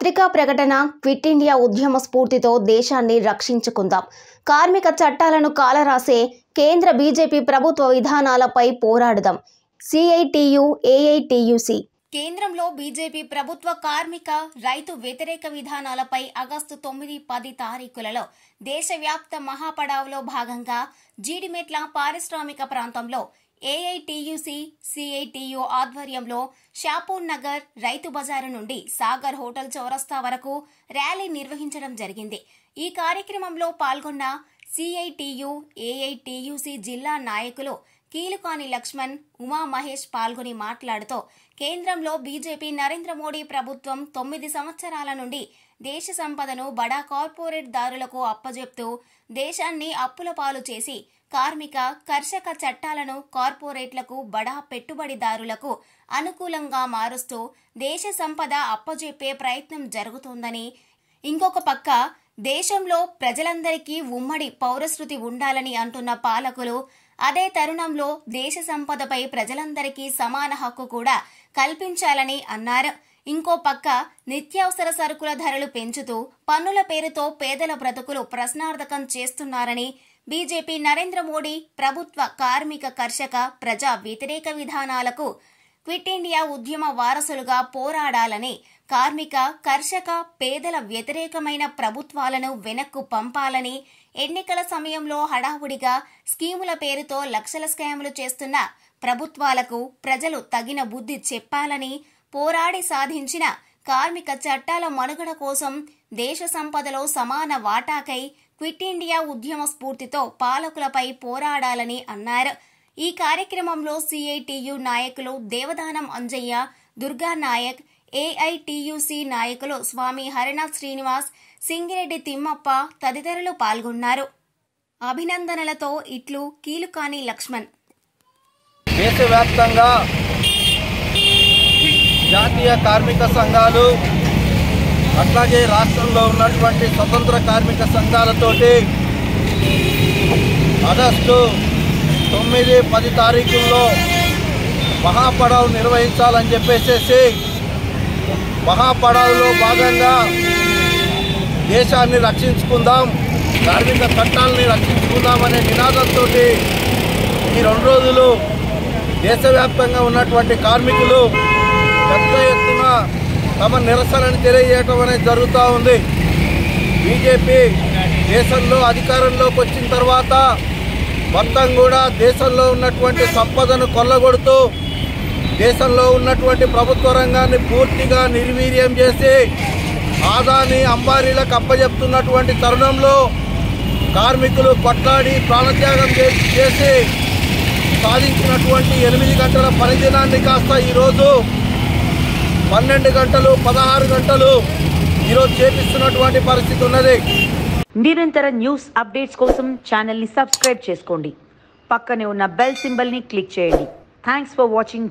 పత్రికా ప్రకటన quit India ఉద్యమ స్ఫూర్తితో దేశాన్ని రక్షించుకుందాం కార్మిక చట్టాలను కాలరాసే కేంద్ర బీజేపీ ప్రభుత్వ విధానాలపై పోరాడుదాం సిఐటియు ఏఐటియుసి కేంద్రంలో బీజేపీ ప్రభుత్వ కార్మిక రైతు వ్యతిరేక విధానాలపై ఆగస్టు తొమ్మిది పది తారీఖులలో దేశవ్యాప్త మహాపడావులో భాగంగా జీడిమెట్ల పారిశ్రామిక ప్రాంతంలో ఏఐటియుసి సిఐటియు ఆధ్వర్యంలో షాపూర్ నగర్ రైతు బజారు నుండి సాగర్ హోటల్ చౌరస్తా వరకు ర్యాలీ నిర్వహించడం జరిగింది ఈ కార్యక్రమంలో పాల్గొన్న సిఐటియు ఏఐటియుసి జిల్లా నాయకులు కీలుకాని లక్ష్మణ్ ఉమా మహేష్ పాల్గొని మాట్లాడుతూ కేంద్రంలో బీజేపీ నరేంద్ర మోడీ ప్రభుత్వం తొమ్మిది సంవత్సరాల నుండి దేశ సంపదను బడా కార్పొరేట్ దారులకు అప్పజెప్తూ దేశాన్ని అప్పుల పాలు చేసి కార్మిక కర్షక చట్టాలను కార్పొరేట్లకు బడా పెట్టుబడిదారులకు అనుకూలంగా మారుస్తూ దేశ సంపద అప్పజెప్పే ప్రయత్నం జరుగుతోందని ఇంకొక పక్క దేశంలో ప్రజలందరికీ ఉమ్మడి పౌరశృతి ఉండాలని అంటున్న పాలకులు అదే తరుణంలో దేశ సంపదపై ప్రజలందరికీ సమాన హక్కు కూడా కల్పించాలని అన్నారు ఇంకో పక్క నిత్యావసర సరుకుల ధరలు పెంచుతూ పన్నుల పేరుతో పేదల బ్రతుకులు ప్రశ్నార్థకం చేస్తున్నారని బీజేపీ నరేంద్ర మోడీ ప్రభుత్వ కార్మిక కర్షక ప్రజా వ్యతిరేక విధానాలకు క్విట్ ఇండియా ఉద్యమ వారసులుగా పోరాడాలని కార్మిక కర్షక పేదల వ్యతిరేకమైన ప్రభుత్వాలను వెనక్కు పంపాలని ఎన్నికల సమయంలో హడావుడిగా స్కీముల పేరుతో లక్షల స్కాములు చేస్తున్న ప్రభుత్వాలకు ప్రజలు తగిన బుద్ధి చెప్పాలని పోరాడి సాధించిన కార్మిక చట్టాల మనుగడ కోసం దేశ సంపదలో సమాన వాటాకై క్విట్ ఇండియా ఉద్యమ స్ఫూర్తితో పాలకులపై పోరాడాలని అన్నారు ఈ కార్యక్రమంలో సిఐటియు నాయకులు దేవదానం అంజయ్య దుర్గా నాయక్ ఏఐటియుసి నాయకులు స్వామి హరినాథ్ శ్రీనివాస్ సింగిరెడ్డి తిమ్మప్ప తదితరులు పాల్గొన్నారు అభినందనలతో ఇట్లు కీలుకాని లక్ష్మణ్ దేశవ్యాప్తంగా జాతీయ కార్మిక సంఘాలు అట్లాగే రాష్ట్రంలో ఉన్నటువంటి స్వతంత్ర కార్మిక సంఘాలతోటి ఆగస్టు తొమ్మిది పది తారీఖుల్లో మహాపడావు నిర్వహించాలని చెప్పేసేసి మహాపడావులో భాగంగా దేశాన్ని రక్షించుకుందాం కార్మిక చట్టాలని రక్షించుకుందాం అనే నినాదంతో ఈ రెండు రోజులు దేశవ్యాప్తంగా ఉన్నటువంటి కార్మికులు పెద్ద ఎత్తున తమ నిరసనని తెలియజేయటం అనేది జరుగుతూ ఉంది బీజేపీ దేశంలో అధికారంలోకి వచ్చిన తర్వాత మొత్తం కూడా దేశంలో ఉన్నటువంటి సంపదను కొల్లగొడుతూ దేశంలో ఉన్నటువంటి ప్రభుత్వ రంగాన్ని పూర్తిగా నిర్వీర్యం చేసి ఆదాని అంబారీలకు అప్పజెప్తున్నటువంటి తరుణంలో కార్మికులు కొట్లాడి ప్రాణత్యాగం చే- చేసి సాధించినటువంటి ఎనిమిది గంటల పనిదినాన్ని కాస్త ఈరోజు పన్నెండు గంటలు పదహారు గంటలు ఈరోజు చేపిస్తున్నటువంటి పరిస్థితి ఉన్నది నిరంతర న్యూస్ అప్డేట్స్ కోసం ఛానల్ని సబ్స్క్రైబ్ చేసుకోండి పక్కనే ఉన్న బెల్ సింబల్ని క్లిక్ చేయండి థ్యాంక్స్ ఫర్ వాచింగ్